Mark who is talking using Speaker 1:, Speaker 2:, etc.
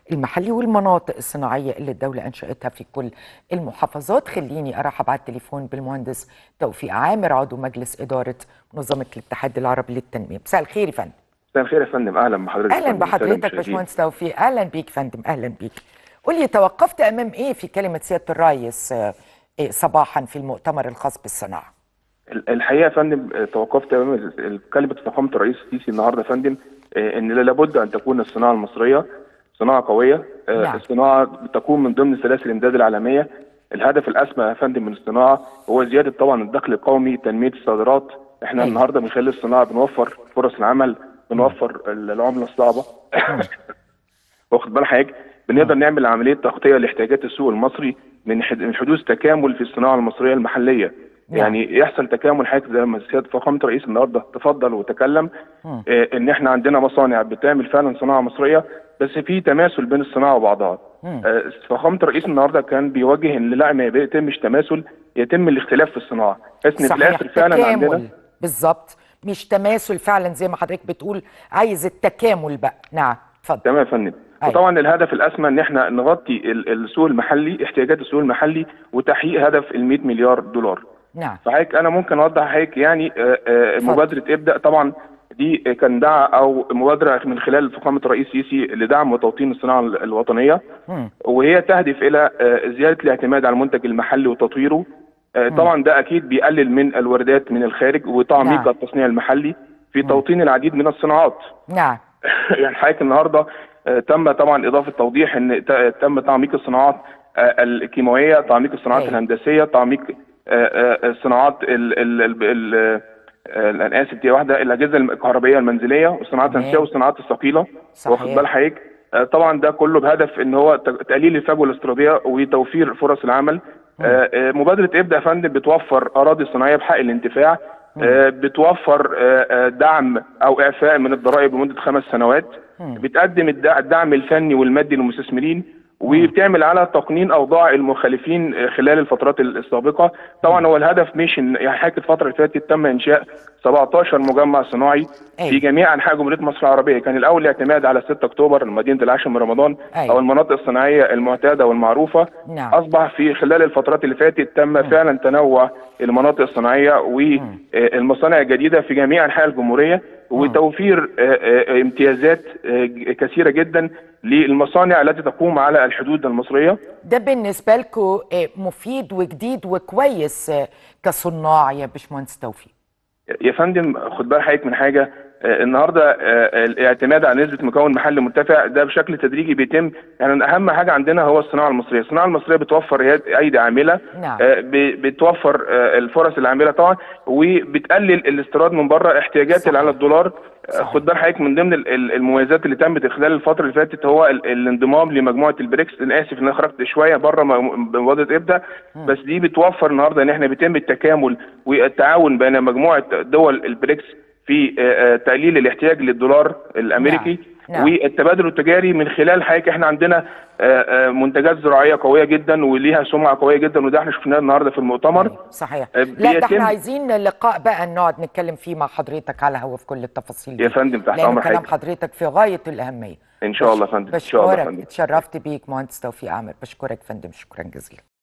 Speaker 1: المحلي والمناطق الصناعية اللي الدولة أنشأتها في كل المحافظات خليني أرحب على التليفون بالمهندس توفيق عامر عضو مجلس إدارة منظمة الاتحاد العربي للتنمية مساء الخير يا فندم
Speaker 2: مساء الخير يا فندم اهلا بحضرتك
Speaker 1: أهلا
Speaker 2: فندم.
Speaker 1: بحضرتك
Speaker 2: المشاهدين.
Speaker 1: باشمهندس توفيق أهلا بيك فندم أهلا بيك قول لي توقفت أمام إيه في كلمة سيادة الرئيس آه، إيه صباحا في المؤتمر الخاص بالصناعة
Speaker 2: ال- الحقيقه يا فندم آه، توقفت امام ال- ال- كلمه فخامه الرئيس السيسي النهارده يا فندم آه، ان لابد ان تكون الصناعه المصريه صناعه قويه آه،
Speaker 1: نعم.
Speaker 2: الصناعه تكون من ضمن سلاسل الامداد العالميه الهدف الاسمى يا فندم من الصناعه هو زياده طبعا الدخل القومي تنميه الصادرات احنا
Speaker 1: أيوة.
Speaker 2: النهارده من خلال الصناعه بنوفر فرص العمل بنوفر ال- العمله الصعبه واخد بال حضرتك بنقدر نعمل عمليه تغطيه لاحتياجات السوق المصري من حد- من حدوث تكامل في الصناعه المصريه المحليه
Speaker 1: نعم.
Speaker 2: يعني يحصل تكامل حضرتك زي ما سياده فخامه الرئيس النهارده تفضل وتكلم
Speaker 1: مم.
Speaker 2: آه، ان احنا عندنا مصانع بتعمل فعلا صناعه مصريه بس في تماثل بين الصناعه وبعضها
Speaker 1: مم.
Speaker 2: آه، فخامه الرئيس النهارده كان بيوجه ان لا ما يتمش تماثل يتم الاختلاف في الصناعه بحيث ان في
Speaker 1: صحيح
Speaker 2: الاخر فعلا عندنا
Speaker 1: تكامل بالظبط مش تماثل فعلا زي ما حضرتك بتقول عايز التكامل بقى نعم اتفضل
Speaker 2: تمام يا فندم
Speaker 1: أيوة.
Speaker 2: وطبعا الهدف الاسمى ان احنا نغطي ال- السوق المحلي احتياجات السوق المحلي وتحقيق هدف ال 100 مليار دولار
Speaker 1: نعم
Speaker 2: فحضرتك انا ممكن اوضح حضرتك يعني آه، آه،
Speaker 1: اتفضل.
Speaker 2: مبادره ابدا طبعا دي كان دعا او مبادره من خلال فخامه الرئيس السيسي لدعم وتوطين الصناعه ال- الوطنيه
Speaker 1: مم.
Speaker 2: وهي تهدف الى آه، زياده الاعتماد على المنتج المحلي وتطويره آه، طبعا ده اكيد بيقلل من الواردات من الخارج وتعميق
Speaker 1: نعم.
Speaker 2: التصنيع المحلي في توطين العديد من الصناعات
Speaker 1: نعم
Speaker 2: يعني حضرتك النهارده آه، تم طبعا اضافه توضيح ان ت- تم تعميق الصناعات آه، الكيماويه، تعميق الصناعات
Speaker 1: أيوة.
Speaker 2: الهندسيه، تعميق آه، آه، الصناعات ال ال ال ال آه، انا اسف دي واحده الاجهزه الكهربائيه المنزليه والصناعات
Speaker 1: تمام.
Speaker 2: الهندسيه والصناعات الثقيله
Speaker 1: صحيح.
Speaker 2: واخد بال حضرتك آه، طبعا ده كله بهدف ان هو ت- تقليل الفجوه الاستيراديه وتوفير فرص العمل آه، آه، مبادره ابدا يا فندم بتوفر اراضي صناعيه بحق الانتفاع آه، بتوفر آه، آه، دعم او اعفاء من الضرائب لمده خمس سنوات بتقدم الدع- الدعم الفني والمادي للمستثمرين وبتعمل على تقنين اوضاع المخالفين آه، خلال الفترات السابقه طبعا هو الهدف مش ان يعني حضرتك الفتره اللي فاتت تم انشاء 17 مجمع صناعي
Speaker 1: أيوة.
Speaker 2: في جميع انحاء جمهوريه مصر العربيه كان الاول الاعتماد على 6 اكتوبر مدينه العاشر من رمضان
Speaker 1: أيوة.
Speaker 2: او المناطق الصناعيه المعتاده والمعروفه
Speaker 1: نعم.
Speaker 2: اصبح في خلال الفترات اللي فاتت تم فعلا تنوع المناطق الصناعيه والمصانع الجديده في جميع انحاء الجمهوريه وتوفير آه، آه، امتيازات آه، كثيره جدا للمصانع التي تقوم على الحدود المصريه
Speaker 1: ده بالنسبة لكم مفيد وجديد وكويس آه، كصناع يا باشمهندس توفيق
Speaker 2: يا فندم خد بال حضرتك من حاجه آه، النهارده آه، الاعتماد على نسبه مكون محلي مرتفع ده بشكل تدريجي بيتم يعني اهم حاجه عندنا هو الصناعه المصريه، الصناعه المصريه بتوفر يد- ايدي عامله
Speaker 1: نعم.
Speaker 2: آه، ب- بتوفر آه، الفرص العامله طبعا وبتقلل الاستيراد من بره احتياجات
Speaker 1: صحيح.
Speaker 2: على الدولار آه،
Speaker 1: صحيح.
Speaker 2: خد بال حضرتك من ضمن ال- ال- المميزات اللي تمت خلال الفتره اللي فاتت هو ال- الانضمام لمجموعه البريكس انا اسف ان انا خرجت شويه بره م- مبادره ابدا بس دي بتوفر النهارده ان احنا بيتم التكامل والتعاون بين مجموعه دول البريكس في آه، آه، تقليل الاحتياج للدولار الامريكي
Speaker 1: نعم.
Speaker 2: والتبادل التجاري من خلال حضرتك احنا عندنا آه، آه، منتجات زراعيه قويه جدا وليها سمعه قويه جدا وده احنا شفناه النهارده في المؤتمر
Speaker 1: أيوة، صحيح
Speaker 2: آه،
Speaker 1: لا ده
Speaker 2: بيتم-
Speaker 1: احنا عايزين لقاء بقى نقعد نتكلم فيه مع حضرتك على هوا في كل التفاصيل دي
Speaker 2: يا فندم تحت
Speaker 1: لأن
Speaker 2: امر
Speaker 1: كلام
Speaker 2: حضرتك
Speaker 1: حضرتك في غاية الأهمية
Speaker 2: ان شاء الله يا فندم ان شاء الله يا
Speaker 1: بشكرك
Speaker 2: فندم
Speaker 1: اتشرفت بيك مهندس توفيق عامر بشكرك فندم شكرا جزيلا